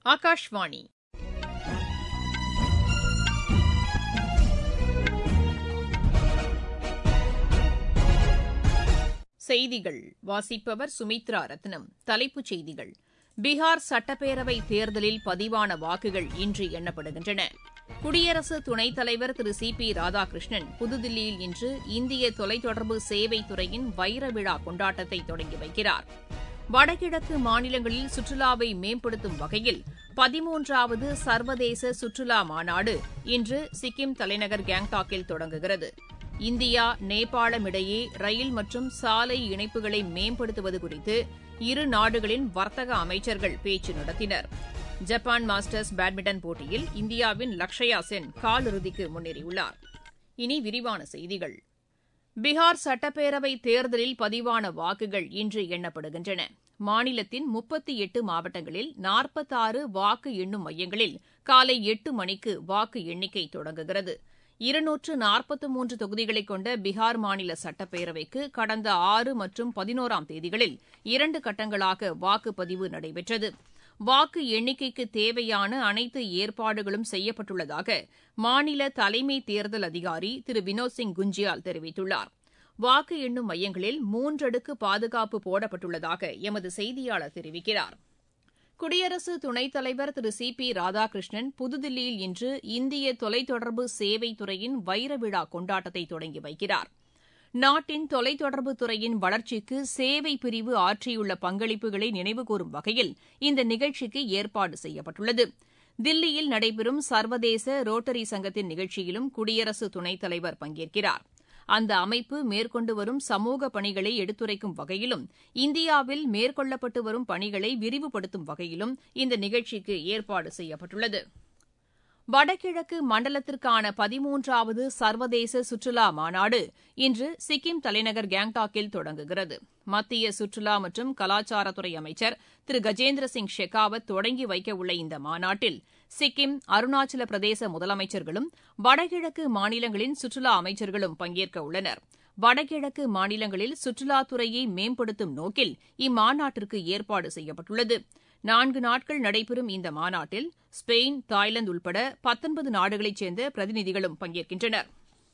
ஆகாஷ்வாணி செய்திகள் வாசிப்பவர் சுமித்ரா ரத்னம் தலைப்புச் செய்திகள் பீகார் சட்டப்பேரவை தேர்தலில் பதிவான வாக்குகள் இன்று எண்ணப்படுகின்றன குடியரசு துணைத் தலைவர் திரு சி பி ராதாகிருஷ்ணன் புதுதில்லியில் இன்று இந்திய தொலைத்தொடர்பு சேவைத் துறையின் வைர விழா கொண்டாட்டத்தை தொடங்கி வைக்கிறார் வடகிழக்கு மாநிலங்களில் சுற்றுலாவை மேம்படுத்தும் வகையில் பதிமூன்றாவது சர்வதேச சுற்றுலா மாநாடு இன்று சிக்கிம் தலைநகர் கேங்டாக்கில் தொடங்குகிறது இந்தியா நேபாளம் இடையே ரயில் மற்றும் சாலை இணைப்புகளை மேம்படுத்துவது குறித்து இரு நாடுகளின் வர்த்தக அமைச்சர்கள் பேச்சு நடத்தினர் ஜப்பான் மாஸ்டர்ஸ் பேட்மிண்டன் போட்டியில் இந்தியாவின் லக்ஷயா சென் காலிறுதிக்கு முன்னேறியுள்ளார் இனி விரிவான செய்திகள் பீகார் சட்டப்பேரவை தேர்தலில் பதிவான வாக்குகள் இன்று எண்ணப்படுகின்றன மாநிலத்தின் முப்பத்தி எட்டு மாவட்டங்களில் நாற்பத்தாறு வாக்கு எண்ணும் மையங்களில் காலை எட்டு மணிக்கு வாக்கு எண்ணிக்கை தொடங்குகிறது இருநூற்று நாற்பத்து மூன்று தொகுதிகளைக் கொண்ட பீகார் மாநில சட்டப்பேரவைக்கு கடந்த ஆறு மற்றும் பதினோராம் தேதிகளில் இரண்டு கட்டங்களாக வாக்குப்பதிவு நடைபெற்றது வாக்கு எண்ணிக்கைக்கு தேவையான அனைத்து ஏற்பாடுகளும் செய்யப்பட்டுள்ளதாக மாநில தலைமை தேர்தல் அதிகாரி திரு வினோத் சிங் குஞ்சியால் தெரிவித்துள்ளார் வாக்கு எண்ணும் மையங்களில் மூன்றடுக்கு பாதுகாப்பு போடப்பட்டுள்ளதாக எமது செய்தியாளர் தெரிவிக்கிறார் குடியரசு துணைத் தலைவர் திரு சி பி ராதாகிருஷ்ணன் புதுதில்லியில் இன்று இந்திய தொலைத்தொடர்பு சேவைத் துறையின் வைர விழா கொண்டாட்டத்தை தொடங்கி வைக்கிறார் நாட்டின் தொலைத்தொடர்பு துறையின் வளர்ச்சிக்கு சேவை பிரிவு ஆற்றியுள்ள பங்களிப்புகளை நினைவுகூரும் வகையில் இந்த நிகழ்ச்சிக்கு ஏற்பாடு செய்யப்பட்டுள்ளது தில்லியில் நடைபெறும் சர்வதேச ரோட்டரி சங்கத்தின் நிகழ்ச்சியிலும் குடியரசு துணைத் தலைவர் பங்கேற்கிறார் அந்த அமைப்பு மேற்கொண்டு வரும் சமூக பணிகளை எடுத்துரைக்கும் வகையிலும் இந்தியாவில் மேற்கொள்ளப்பட்டு வரும் பணிகளை விரிவுபடுத்தும் வகையிலும் இந்த நிகழ்ச்சிக்கு ஏற்பாடு செய்யப்பட்டுள்ளது வடகிழக்கு மண்டலத்திற்கான பதிமூன்றாவது சர்வதேச சுற்றுலா மாநாடு இன்று சிக்கிம் தலைநகர் கேங்டாக்கில் தொடங்குகிறது மத்திய சுற்றுலா மற்றும் கலாச்சாரத்துறை அமைச்சர் திரு கஜேந்திர சிங் ஷெகாவத் தொடங்கி வைக்கவுள்ள இந்த மாநாட்டில் சிக்கிம் அருணாச்சல பிரதேச முதலமைச்சர்களும் வடகிழக்கு மாநிலங்களின் சுற்றுலா அமைச்சர்களும் பங்கேற்க உள்ளனர் வடகிழக்கு மாநிலங்களில் சுற்றுலாத்துறையை மேம்படுத்தும் நோக்கில் இம்மாநாட்டிற்கு ஏற்பாடு செய்யப்பட்டுள்ளது நான்கு நாட்கள் நடைபெறும் இந்த மாநாட்டில் ஸ்பெயின் தாய்லாந்து உள்பட பத்தொன்பது நாடுகளைச் சேர்ந்த பிரதிநிதிகளும் பங்கேற்கின்றனர்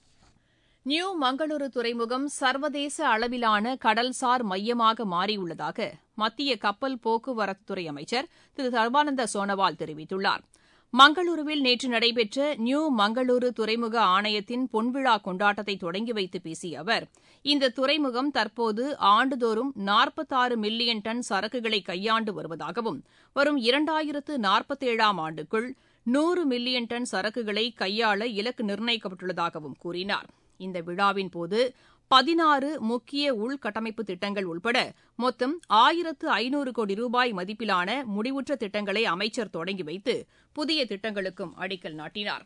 நியூ மங்களூரு துறைமுகம் சர்வதேச அளவிலான கடல்சார் மையமாக மாறியுள்ளதாக மத்திய கப்பல் போக்குவரத்துத்துறை அமைச்சர் திரு சர்பானந்த சோனோவால் தெரிவித்துள்ளார் மங்களூருவில் நேற்று நடைபெற்ற நியூ மங்களூரு துறைமுக ஆணையத்தின் பொன்விழா கொண்டாட்டத்தை தொடங்கி வைத்து பேசிய அவர் இந்த துறைமுகம் தற்போது ஆண்டுதோறும் நாற்பத்தாறு மில்லியன் டன் சரக்குகளை கையாண்டு வருவதாகவும் வரும் இரண்டாயிரத்து நாற்பத்தேழாம் ஆண்டுக்குள் நூறு மில்லியன் டன் சரக்குகளை கையாள இலக்கு நிர்ணயிக்கப்பட்டுள்ளதாகவும் கூறினார் இந்த விழாவின் போது பதினாறு முக்கிய உள்கட்டமைப்பு திட்டங்கள் உள்பட மொத்தம் ஆயிரத்து ஐநூறு கோடி ரூபாய் மதிப்பிலான முடிவுற்ற திட்டங்களை அமைச்சர் தொடங்கி வைத்து புதிய திட்டங்களுக்கும் அடிக்கல் நாட்டினார்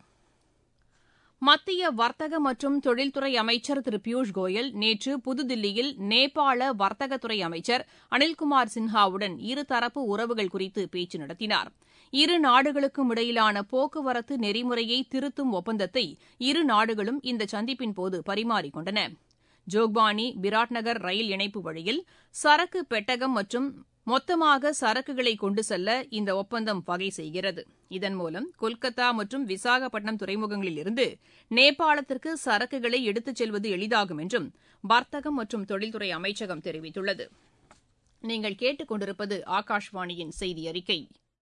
மத்திய வர்த்தக மற்றும் தொழில்துறை அமைச்சர் திரு பியூஷ் கோயல் நேற்று புதுதில்லியில் நேபாள வர்த்தகத்துறை அமைச்சர் அனில்குமார் சின்ஹாவுடன் இருதரப்பு உறவுகள் குறித்து பேச்சு நடத்தினார் இரு நாடுகளுக்கும் இடையிலான போக்குவரத்து நெறிமுறையை திருத்தும் ஒப்பந்தத்தை இரு நாடுகளும் இந்த சந்திப்பின் போது பரிமாறிக் கொண்டன ஜோக்பானி பிராட்நகர் ரயில் இணைப்பு வழியில் சரக்கு பெட்டகம் மற்றும் மொத்தமாக சரக்குகளை கொண்டு செல்ல இந்த ஒப்பந்தம் வகை செய்கிறது இதன் மூலம் கொல்கத்தா மற்றும் விசாகப்பட்டினம் துறைமுகங்களில் இருந்து நேபாளத்திற்கு சரக்குகளை எடுத்துச் செல்வது எளிதாகும் என்றும் வர்த்தகம் மற்றும் தொழில்துறை அமைச்சகம் தெரிவித்துள்ளது நீங்கள் கேட்டுக் கொண்டிருப்பது ஆகாஷ்வாணியின் செய்தி அறிக்கை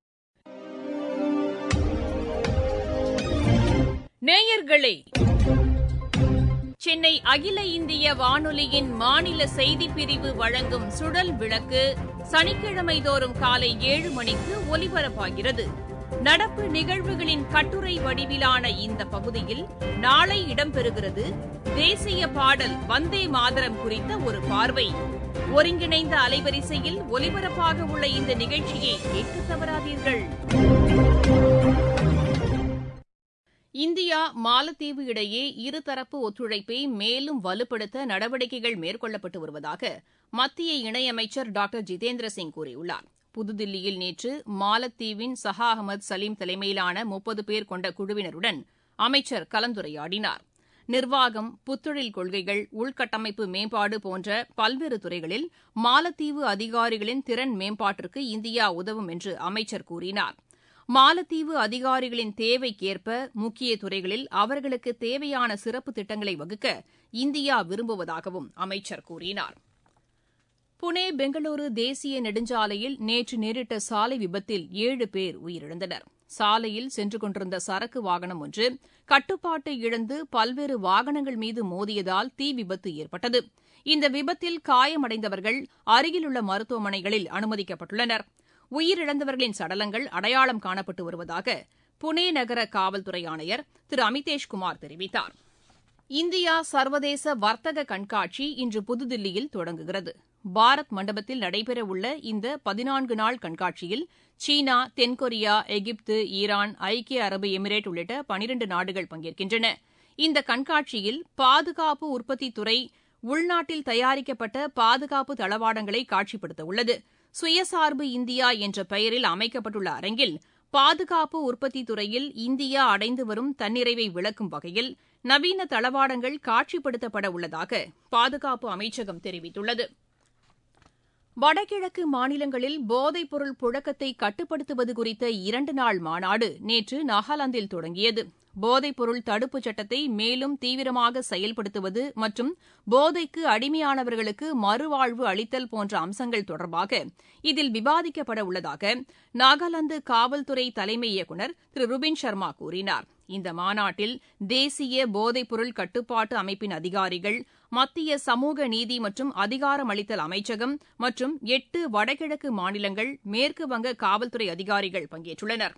நேயர்களே சென்னை அகில இந்திய வானொலியின் மாநில செய்திப் பிரிவு வழங்கும் சுழல் விளக்கு சனிக்கிழமை தோறும் காலை ஏழு மணிக்கு ஒலிபரப்பாகிறது நடப்பு நிகழ்வுகளின் கட்டுரை வடிவிலான இந்த பகுதியில் நாளை இடம்பெறுகிறது தேசிய பாடல் வந்தே மாதரம் குறித்த ஒரு பார்வை ஒருங்கிணைந்த அலைவரிசையில் ஒலிபரப்பாக உள்ள இந்த நிகழ்ச்சியை கேட்க தவறாதீர்கள் இந்தியா மாலத்தீவு இடையே இருதரப்பு ஒத்துழைப்பை மேலும் வலுப்படுத்த நடவடிக்கைகள் மேற்கொள்ளப்பட்டு வருவதாக மத்திய இணையமைச்சர் டாக்டர் ஜிதேந்திர சிங் கூறியுள்ளார் புதுதில்லியில் நேற்று மாலத்தீவின் சஹா அகமது சலீம் தலைமையிலான முப்பது பேர் கொண்ட குழுவினருடன் அமைச்சர் கலந்துரையாடினார் நிர்வாகம் புத்தொழில் கொள்கைகள் உள்கட்டமைப்பு மேம்பாடு போன்ற பல்வேறு துறைகளில் மாலத்தீவு அதிகாரிகளின் திறன் மேம்பாட்டிற்கு இந்தியா உதவும் என்று அமைச்சர் கூறினார் மாலத்தீவு அதிகாரிகளின் தேவைக்கேற்ப முக்கிய துறைகளில் அவர்களுக்கு தேவையான சிறப்பு திட்டங்களை வகுக்க இந்தியா விரும்புவதாகவும் அமைச்சர் கூறினார் புனே பெங்களூரு தேசிய நெடுஞ்சாலையில் நேற்று நேரிட்ட சாலை விபத்தில் ஏழு பேர் உயிரிழந்தனர் சாலையில் சென்று கொண்டிருந்த சரக்கு வாகனம் ஒன்று கட்டுப்பாட்டை இழந்து பல்வேறு வாகனங்கள் மீது மோதியதால் தீ விபத்து ஏற்பட்டது இந்த விபத்தில் காயமடைந்தவர்கள் அருகிலுள்ள மருத்துவமனைகளில் அனுமதிக்கப்பட்டுள்ளனர் உயிரிழந்தவர்களின் சடலங்கள் அடையாளம் காணப்பட்டு வருவதாக புனே நகர காவல்துறை ஆணையர் திரு அமிதேஷ் குமார் தெரிவித்தார் இந்தியா சர்வதேச வர்த்தக கண்காட்சி இன்று புதுதில்லியில் தொடங்குகிறது பாரத் மண்டபத்தில் நடைபெறவுள்ள இந்த பதினான்கு நாள் கண்காட்சியில் சீனா தென்கொரியா எகிப்து ஈரான் ஐக்கிய அரபு எமிரேட் உள்ளிட்ட பனிரண்டு நாடுகள் பங்கேற்கின்றன இந்த கண்காட்சியில் பாதுகாப்பு உற்பத்தித் துறை உள்நாட்டில் தயாரிக்கப்பட்ட பாதுகாப்பு தளவாடங்களை காட்சிப்படுத்த உள்ளது சுயசார்பு இந்தியா என்ற பெயரில் அமைக்கப்பட்டுள்ள அரங்கில் பாதுகாப்பு உற்பத்தி துறையில் இந்தியா அடைந்து வரும் தன்னிறைவை விளக்கும் வகையில் நவீன தளவாடங்கள் காட்சிப்படுத்தப்பட உள்ளதாக பாதுகாப்பு அமைச்சகம் தெரிவித்துள்ளது வடகிழக்கு மாநிலங்களில் போதைப்பொருள் புழக்கத்தை கட்டுப்படுத்துவது குறித்த இரண்டு நாள் மாநாடு நேற்று நாகாலாந்தில் தொடங்கியது போதைப்பொருள் தடுப்புச் சட்டத்தை மேலும் தீவிரமாக செயல்படுத்துவது மற்றும் போதைக்கு அடிமையானவர்களுக்கு மறுவாழ்வு அளித்தல் போன்ற அம்சங்கள் தொடர்பாக இதில் விவாதிக்கப்பட உள்ளதாக நாகாலாந்து காவல்துறை தலைமை இயக்குநர் திரு ருபின் சர்மா கூறினார் இந்த மாநாட்டில் தேசிய போதைப்பொருள் கட்டுப்பாட்டு அமைப்பின் அதிகாரிகள் மத்திய சமூக நீதி மற்றும் அதிகாரமளித்தல் அமைச்சகம் மற்றும் எட்டு வடகிழக்கு மாநிலங்கள் மேற்குவங்க காவல்துறை அதிகாரிகள் பங்கேற்றுள்ளனர்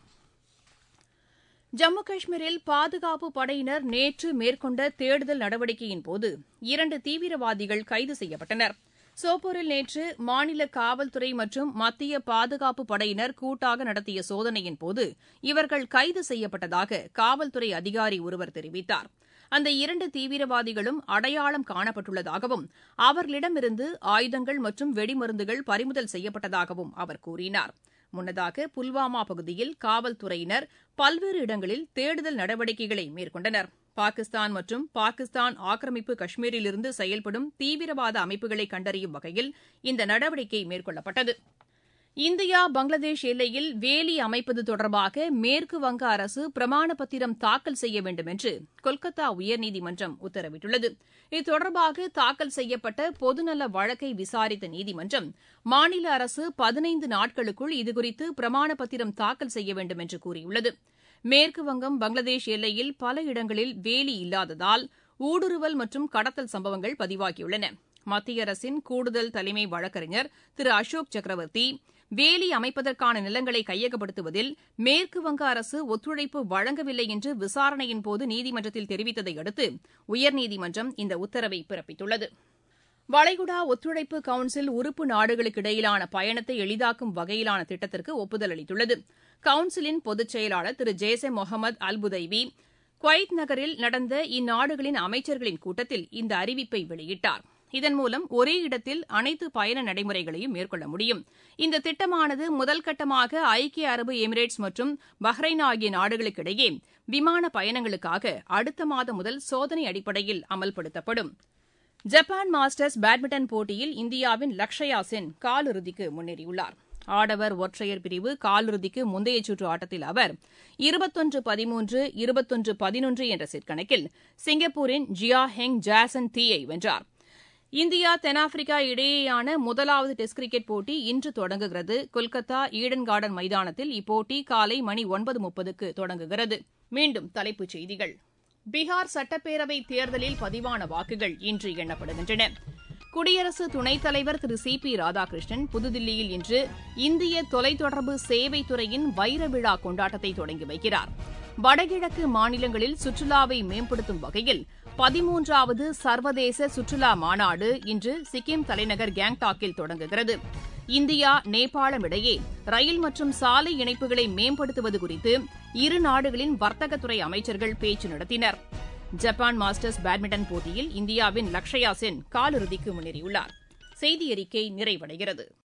ஜம்மு காஷ்மீரில் பாதுகாப்பு படையினர் நேற்று மேற்கொண்ட தேடுதல் நடவடிக்கையின்போது இரண்டு தீவிரவாதிகள் கைது செய்யப்பட்டனர் சோப்பூரில் நேற்று மாநில காவல்துறை மற்றும் மத்திய பாதுகாப்பு படையினர் கூட்டாக நடத்திய சோதனையின்போது இவர்கள் கைது செய்யப்பட்டதாக காவல்துறை அதிகாரி ஒருவர் தெரிவித்தார் அந்த இரண்டு தீவிரவாதிகளும் அடையாளம் காணப்பட்டுள்ளதாகவும் அவர்களிடமிருந்து ஆயுதங்கள் மற்றும் வெடிமருந்துகள் பறிமுதல் செய்யப்பட்டதாகவும் அவர் கூறினார் முன்னதாக புல்வாமா பகுதியில் காவல்துறையினர் பல்வேறு இடங்களில் தேடுதல் நடவடிக்கைகளை மேற்கொண்டனர் பாகிஸ்தான் மற்றும் பாகிஸ்தான் ஆக்கிரமிப்பு காஷ்மீரிலிருந்து செயல்படும் தீவிரவாத அமைப்புகளை கண்டறியும் வகையில் இந்த நடவடிக்கை மேற்கொள்ளப்பட்டது இந்தியா பங்களாதேஷ் எல்லையில் வேலி அமைப்பது தொடர்பாக மேற்கு வங்க அரசு பிரமாண பத்திரம் தாக்கல் செய்ய வேண்டும் என்று கொல்கத்தா உயர்நீதிமன்றம் உத்தரவிட்டுள்ளது இது தொடர்பாக தாக்கல் செய்யப்பட்ட பொதுநல வழக்கை விசாரித்த நீதிமன்றம் மாநில அரசு பதினைந்து நாட்களுக்குள் இதுகுறித்து பிரமாண பத்திரம் தாக்கல் செய்ய வேண்டும் என்று கூறியுள்ளது மேற்குவங்கம் பங்களாதேஷ் எல்லையில் பல இடங்களில் வேலி இல்லாததால் ஊடுருவல் மற்றும் கடத்தல் சம்பவங்கள் பதிவாகியுள்ளன மத்திய அரசின் கூடுதல் தலைமை வழக்கறிஞர் திரு அசோக் சக்கரவர்த்தி வேலி அமைப்பதற்கான நிலங்களை கையகப்படுத்துவதில் மேற்குவங்க அரசு ஒத்துழைப்பு வழங்கவில்லை என்று விசாரணையின்போது நீதிமன்றத்தில் தெரிவித்ததை அடுத்து உயர்நீதிமன்றம் இந்த உத்தரவை பிறப்பித்துள்ளது வளைகுடா ஒத்துழைப்பு கவுன்சில் உறுப்பு நாடுகளுக்கு இடையிலான பயணத்தை எளிதாக்கும் வகையிலான திட்டத்திற்கு ஒப்புதல் அளித்துள்ளது கவுன்சிலின் பொதுச் செயலாளர் திரு ஜேசே முகமது அல் புதைவி குவைத் நகரில் நடந்த இந்நாடுகளின் அமைச்சர்களின் கூட்டத்தில் இந்த அறிவிப்பை வெளியிட்டார் இதன் மூலம் ஒரே இடத்தில் அனைத்து பயண நடைமுறைகளையும் மேற்கொள்ள முடியும் இந்த திட்டமானது முதல் கட்டமாக ஐக்கிய அரபு எமிரேட்ஸ் மற்றும் பஹ்ரைன் ஆகிய நாடுகளுக்கிடையே விமான பயணங்களுக்காக அடுத்த மாதம் முதல் சோதனை அடிப்படையில் அமல்படுத்தப்படும் ஜப்பான் மாஸ்டர்ஸ் பேட்மிண்டன் போட்டியில் இந்தியாவின் லக்ஷயா சென் காலிறுதிக்கு முன்னேறியுள்ளார் ஆடவர் ஒற்றையர் பிரிவு காலிறுதிக்கு முந்தைய சுற்று ஆட்டத்தில் அவர் இருபத்தொன்று பதிமூன்று இருபத்தொன்று பதினொன்று என்ற செட் கணக்கில் சிங்கப்பூரின் ஜியா ஹெங் ஜாசன் தீயை வென்றார் இந்தியா தென்னாப்பிரிக்கா இடையேயான முதலாவது டெஸ்ட் கிரிக்கெட் போட்டி இன்று தொடங்குகிறது கொல்கத்தா ஈடன் கார்டன் மைதானத்தில் இப்போட்டி காலை மணி ஒன்பது முப்பதுக்கு தொடங்குகிறது மீண்டும் தலைப்புச் செய்திகள் பீகார் சட்டப்பேரவை தேர்தலில் பதிவான வாக்குகள் இன்று எண்ணப்படுகின்றன குடியரசு துணைத் தலைவர் திரு சி பி ராதாகிருஷ்ணன் புதுதில்லியில் இன்று இந்திய தொலைத்தொடர்பு சேவைத் துறையின் வைர விழா கொண்டாட்டத்தை தொடங்கி வைக்கிறார் வடகிழக்கு மாநிலங்களில் சுற்றுலாவை மேம்படுத்தும் வகையில் பதிமூன்றாவது சர்வதேச சுற்றுலா மாநாடு இன்று சிக்கிம் தலைநகர் கேங்டாக்கில் தொடங்குகிறது இந்தியா நேபாளம் இடையே ரயில் மற்றும் சாலை இணைப்புகளை மேம்படுத்துவது குறித்து இரு நாடுகளின் வர்த்தகத்துறை அமைச்சர்கள் பேச்சு நடத்தினர் ஜப்பான் மாஸ்டர்ஸ் பேட்மிண்டன் போட்டியில் இந்தியாவின் லக்ஷயா சென் காலிறுதிக்கு முன்னேறியுள்ளார் செய்தி அறிக்கை நிறைவடைகிறது